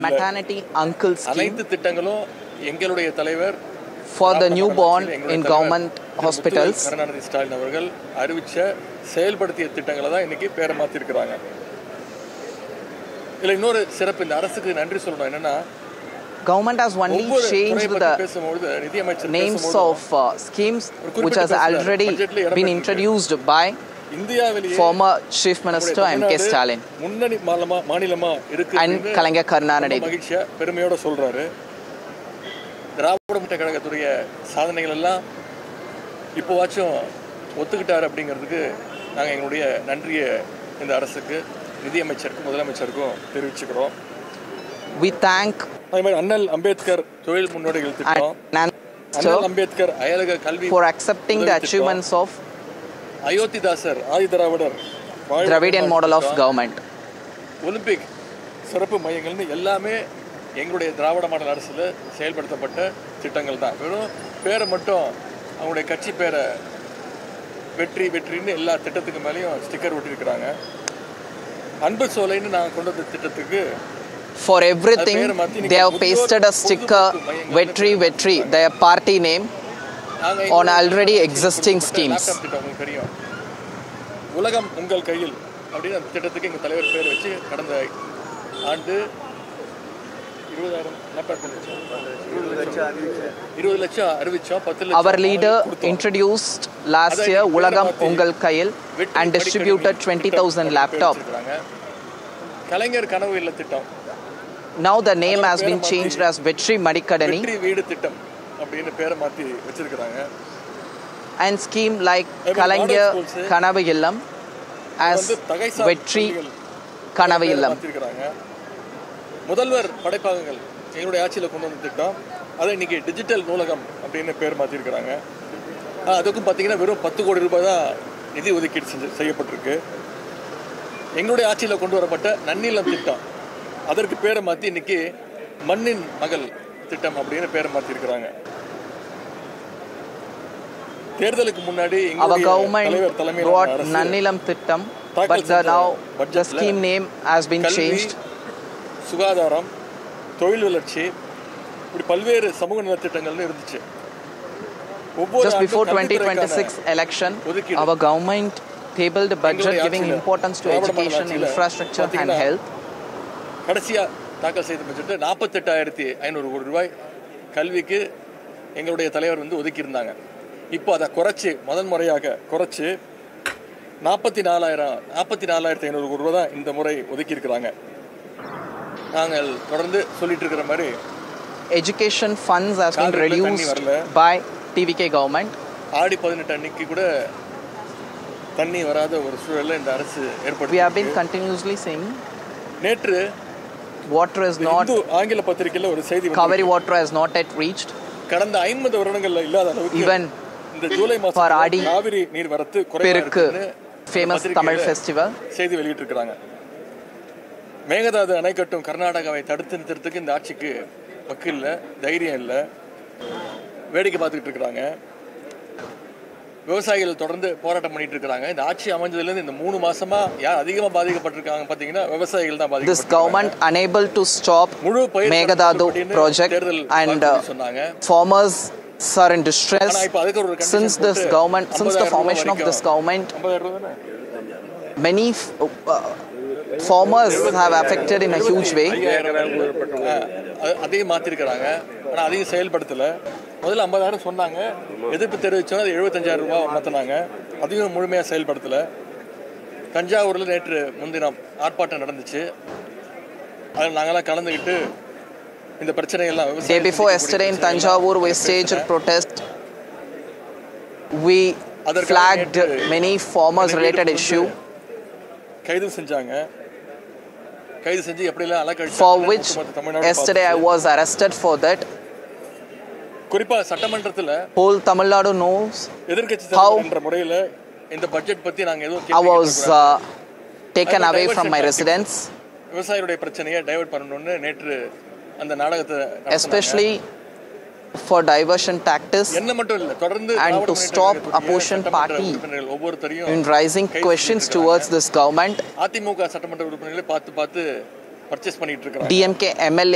maternity uncle scheme அனைத்து திட்டங்களும் எங்களுடைய தலைவர் for the Dravida newborn model எங்களுடைய in தலைவர் government திரு hospitals. முத்துவேல் கருணாநிதி ஸ்டாலின் அவர்கள் அறிவிச்ச செயல்படுத்திய திட்டங்களை தான் இன்னைக்கு பேரை மாத்திருக்கிறாங்க இதுல இன்னொரு சிறப்பு இந்த அரசுக்கு நன்றி சொல்லணும் என்னன்னா Government has only ஒவ்வொரு துறையை changed பத்தி the பேசும்பொழுது நிதியமைச்சர் names பேசும்போது of uh, schemes ஒரு which has குறிப்பிட்ட already budgetல இடம் been பெற்றிருக்கு. introduced by இந்தியாவிலேயே former Chief நம்முடைய Minister M.K. தமிழ்நாடு Stalin முன்னணி மாநிலமா மாநிலமா இருக்கு and அப்படின்னு Kalanga ரொம்ப Karnanade. மகிழ்ச்சியா பெருமையோட சொல்றாரு திராவிட முன்னேற்ற கழகத்துடைய சாதனைகள் எல்லாம் இப்போவாச்சும் ஒத்துக்கிட்டாரு அப்படிங்கிறதுக்கு நாங்கள் எங்களுடைய நன்றியை இந்த அரசுக்கு நிதியமைச்சருக்கும் முதலமைச்சருக்கும் தெரிவிச்சுக்கிறோம் We thank அதே மாதிரி அண்ணல் அம்பேத்கர் தொழில் முன்னோடிகள் திட்டம் and அண்ணல் அம்பேத்கர் அயலக கல்வி for accepting the உதவித் திட்டம், achievements of அயோத்திதாசர் ஆதி திராவிடர் வாழ்வு Dravidian model of திட்டம், government. ஒலிம்பிக் சிறப்பு மையங்கள்னு எல்லாமே எங்களுடைய திராவிட மாடல் அரசில் செயல்படுத்தப்பட்ட திட்டங்கள் தான் வெறும் பேரை மட்டும் அவங்களுடைய கட்சி பேரை வெற்றி வெற்றின்னு எல்லா திட்டத்துக்கு மேலேயும் ஸ்டிக்கர் ஒட்டியிருக்கிறாங்க அன்பு சோலைன்னு நான் கொண்டு வந்த திட்டத்துக்கு For everything, பேரை மாத்தி they have இன்னைக்கு pasted a sticker Vetri Vetri, their party name. நாங்க On எங்களுடைய already existing கொடுக்கப்பட்ட schemes. லேப்டாப் திட்டம் உங்களுக்கு தெரியும் உலகம் உங்கள் கையில் அப்படின்னு அந்த திட்டத்துக்கு எங்கள் தலைவர் பேர் வச்சு கடந்த ஆண்டு இருபதாயிரம் லேப்டாப் கொண்டு வச்சோம். இருபது லட்சம் இருபது லட்சம் அறிவிச்சோம் பத்து லட்சம் Our leader அவங்களுக்கு கொடுத்தோம். introduced last year Ulagam Ungal Kayil வெற்றி and distributed மடிக்கணினி 20,000 திட்டம் பேர் laptop. வச்சிருக்காங்க. கலைஞர் கனவு இல்ல திட்டம் Now the name has been changed as Vetri Madikadani வெற்றி வீடு திட்டம் அப்படின்னு பேரை மாத்தி வச்சிருக்கிறாங்க and scheme like Every Kalangya model schools, Kanavayillam as வந்து தகைசால் Vetri பள்ளிகள் பேரை Kanavayillam. மாத்திருக்கிறாங்க முதல்வர் படைப்பாகங்கள் எங்களுடைய ஆட்சியில் கொண்டு வந்த திட்டம் அதை இன்னைக்கு டிஜிட்டல் நூலகம் அப்படின்னு பேர் மாற்றிருக்கிறாங்க அதுக்கும் பார்த்தீங்கன்னா வெறும் பத்து கோடி ரூபாய் தான் நிதி ஒதுக்கீடு செஞ்சு செய்யப்பட்டிருக்கு எங்களுடைய ஆட்சியில் கொண்டு வரப்பட்ட நன்னிலம் திட்டம் அதற்கு பேரை மாற்றி இன்னைக்கு மண்ணின் மகள் திட்டம் அப்படின்னு பேரை மாற்றிருக்கிறாங்க தேர்தலுக்கு முன்னாடி Our எங்களுடைய government தலைவர் தலைமையிலான brought அரசு Nanilam Thittam, தாக்கல் but the, செஞ்ச now the budgetல scheme name has been கல்வி changed. சுகாதாரம் தொழில் வளர்ச்சி இப்படி பல்வேறு சமூக நலத்திட்டங்கள்னு இருந்துச்சு ஒவ்வொரு Just ஆண்டும் before கல்வித்துறைக்கான 2026 election, ஒதுக்கீடு. our government tabled a budget எங்களுடைய giving ஆட்சியில, importance to Dravida model education, ஆட்சியில infrastructure and பாத்தீங்கன்னா, health. கடைசியா தாக்கல் செய்த பட்ஜெட்டு நாற்பத்தெட்டாயிரத்தி ஐநூறு கோடி ரூபாய் கல்விக்கு எங்களுடைய தலைவர் வந்து ஒதுக்கியிருந்தாங்க இப்போ அதை குறைச்சி முதல் முறையாக குறைச்சி நாற்பத்தி நாலாயிரம் நாற்பத்தி நாலாயிரத்தி ஐநூறு கோடி ரூபாய் தான் இந்த முறை ஒதுக்கியிருக்கிறாங்க நாங்கள் தொடர்ந்து சொல்லிட்டு இருக்கிற மாதிரி Education funds has been காவிரில தண்ணி reduced வரல. by TVK government. ஆடி பதினெட்டு அன்னைக்கு கூட தண்ணி வராத ஒரு சூழலை இந்த அரசு We have been ஏற்படுத்தி continuously saying நேற்று water is not, இந்து ஆங்கில பத்திரிகையில் ஒரு செய்தி வந்திருக்கு. Kaveri water has not yet reached. கடந்த ஐம்பது வருடங்கள்ல இல்லாத அளவுக்கு Even இந்த ஜூலை for மாசம் ஆடி காவிரி நீர் வரத்து குறைவா பெருக்கு இருக்குன்னு famous பத்திரிகையில Tamil festival. செய்தி வெளியிட்டிருக்கிறாங்க மேகதாது அணை கட்டும் கர்நாடகாவை தடுத்து நிறுத்துறதுக்கு இந்த ஆட்சிக்கு வக்கு இல்லை தைரியம் இல்லை வேடிக்கை பார்த்துக்கிட்டு இருக்கிறாங்க விவசாயிகள் தொடர்ந்து போராட்டம் பண்ணிட்டு இருக்கிறாங்க இந்த ஆட்சி அமைஞ்சதுலேருந்து இந்த மூணு மாசமா யார் அதிகமாக பாதிக்கப்பட்டிருக்காங்க பார்த்தீங்கன்னா விவசாயிகள் தான் This பாதிக்கப்பட்டிருக்காங்க government unable to stop முழு பயிர் Meghdadu காப்பீடு project தேர்தல் and uh, வாக்குறுதி சொன்னாங்க farmers are in distress ஆனா இப்ப அதுக்கு ஒரு condition since this போட்டு government since the 50,000 formation of this வரைக்கும். government 50,000 ரூபா தானே? many f- uh, farmers have affected in a huge way ஆ, அது- அதையும் மாத்திருக்கிறாங்க ஆனா அதையும் செயல்படுத்தல முதல்ல ஐம்பதாயிரம் சொன்னாங்க எதிர்ப்பு தெரிவிச்சோம் அது எழுபத்தஞ்சாயிரம் ரூபாய் மாத்தினாங்க அதையும் முழுமையா செயல்படுத்தல தஞ்சாவூர்ல நேற்று முன்தினம் ஆர்ப்பாட்டம் நடந்துச்சு அதில் நாங்கெல்லாம் கலந்துக்கிட்டு இந்த பிரச்சனைகள்லாம் day விவசாயிகள் before சந்திக்கக்கூடிய yesterday in பிரச்சனைகள்லாம் tanjavur we staged a protest we அதற்காக flagged நேற்று many farmers எனக்கு related வந்து issue கைது செஞ்சாங்க கைது செஞ்சு எப்படிலாம் அலக்கழிச்சு for which yesterday i was arrested for that குறிப்பா சட்டமன்றத்துல whole tamil nadu knows எதிர்க்கட்சி How? தலைவர் என்ற முறையில இந்த பட்ஜெட் பத்தி நாங்க எதுவும் i கேள்வி was கேட்கக்கூடாது. uh, taken அதனால away from diversion my tactics. residence விவசாயிகளுடைய பிரச்சனையை டைவர்ட் பண்ணணும்னு நேற்று அந்த நாடகத்தை நடத்தினாங்க. especially for diversion tactics என்ன மட்டும் இல்ல தொடர்ந்து and Dravida to Munnetra stop கழகத்துடைய opposition சட்டமன்ற party உறுப்பினர்கள் ஒவ்வொருத்தரையும் in raising கைது questions செஞ்சிருக்காங்க. towards this government அதிமுக சட்டமன்ற உறுப்பினர்களை பார்த்து பார்த்து பர்ச்சேஸ் பண்ணிட்டு இருக்காங்க dmk mla